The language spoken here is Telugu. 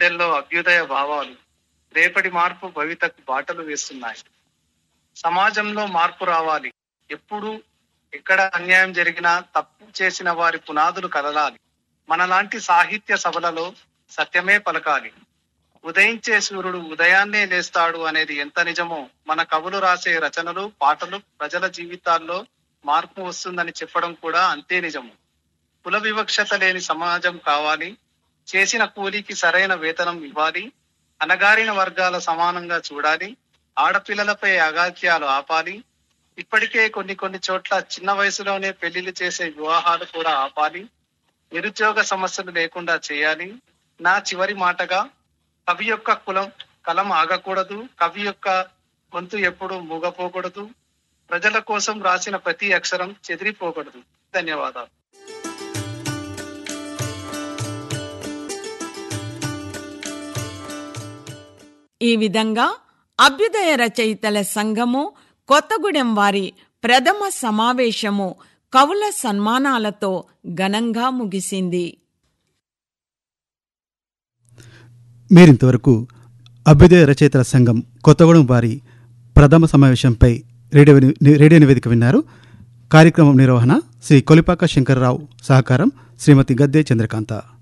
గుండెల్లో అభ్యుదయ భావాలు రేపటి మార్పు భవితకు బాటలు వేస్తున్నాయి సమాజంలో మార్పు రావాలి ఎప్పుడు ఎక్కడ అన్యాయం జరిగినా తప్పు చేసిన వారి పునాదులు కదలాలి మనలాంటి సాహిత్య సభలలో సత్యమే పలకాలి ఉదయించే సూర్యుడు ఉదయాన్నే లేస్తాడు అనేది ఎంత నిజమో మన కవులు రాసే రచనలు పాటలు ప్రజల జీవితాల్లో మార్పు వస్తుందని చెప్పడం కూడా అంతే నిజము కుల వివక్షత లేని సమాజం కావాలి చేసిన కూలీకి సరైన వేతనం ఇవ్వాలి అనగారిన వర్గాల సమానంగా చూడాలి ఆడపిల్లలపై అగాత్యాలు ఆపాలి ఇప్పటికే కొన్ని కొన్ని చోట్ల చిన్న వయసులోనే పెళ్లిళ్ళు చేసే వివాహాలు కూడా ఆపాలి నిరుద్యోగ సమస్యలు లేకుండా చేయాలి నా చివరి మాటగా కవి యొక్క కులం కలం ఆగకూడదు కవి యొక్క గొంతు ఎప్పుడు మూగపోకూడదు ప్రజల కోసం రాసిన ప్రతి అక్షరం చెదిరిపోకూడదు ధన్యవాదాలు ఈ విధంగా అభ్యుదయ రచయితల సంఘము కొత్తగూడెం వారి ప్రథమ సమావేశము కవుల సన్మానాలతో ఘనంగా ముగిసింది మీరింతవరకు అభ్యుదయ రచయితల సంఘం కొత్తగూడెం వారి ప్రథమ సమావేశంపై రేడియో ని- రేడియో నివేదిక విన్నారు కార్యక్రమం నిర్వహణ శ్రీ కొలిపాక శంకర్రావు సహకారం శ్రీమతి గద్దె చంద్రకాంత